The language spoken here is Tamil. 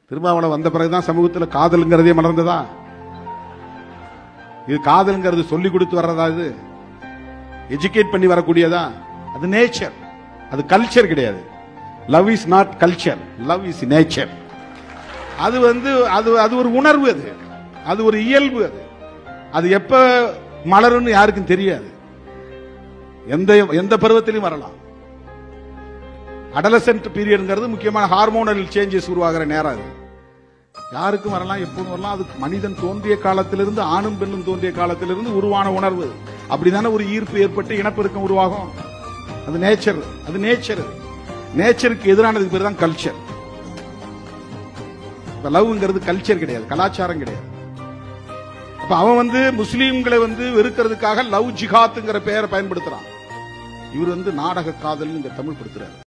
திருமாவளவன் வந்த பிறகுதான் சமூகத்தில் காதலுங்கிறதே மலர்ந்ததா இது காதலுங்கிறது சொல்லி கொடுத்து வர்றதா இது எஜுகேட் பண்ணி வரக்கூடியதா அது நேச்சர் அது கல்ச்சர் கிடையாது love is not culture love is nature அது வந்து அது அது ஒரு உணர்வு அது அது ஒரு இயல்பு அது அது எப்ப மலரும்னு யாருக்கும் தெரியாது எந்த எந்த பருவத்திலும் வரலாம் அடலசென்ட் பீரியட்ங்கிறது முக்கியமான ஹார்மோனல் சேஞ்சஸ் உருவாகிற நேரம் அது யாருக்கும் வரலாம் எப்போதும் வரலாம் அது மனிதன் தோன்றிய காலத்திலிருந்து ஆணும் பெண்ணும் தோன்றிய காலத்திலிருந்து உருவான உணர்வு அப்படிதானே ஒரு ஈர்ப்பு ஏற்பட்டு இனப்பெருக்கம் உருவாகும் அது நேச்சர் அது நேச்சர் நேச்சருக்கு எதிரானதுக்கு பேர் தான் கல்ச்சர் இப்ப லவ்ங்கிறது கல்ச்சர் கிடையாது கலாச்சாரம் கிடையாது அப்ப அவன் வந்து முஸ்லீம்களை வந்து வெறுக்கிறதுக்காக லவ் ஜிஹாத்துங்கிற பெயரை பயன்படுத்துறான் இவர் வந்து நாடக காதல் இங்க தமிழ் படுத்துறாரு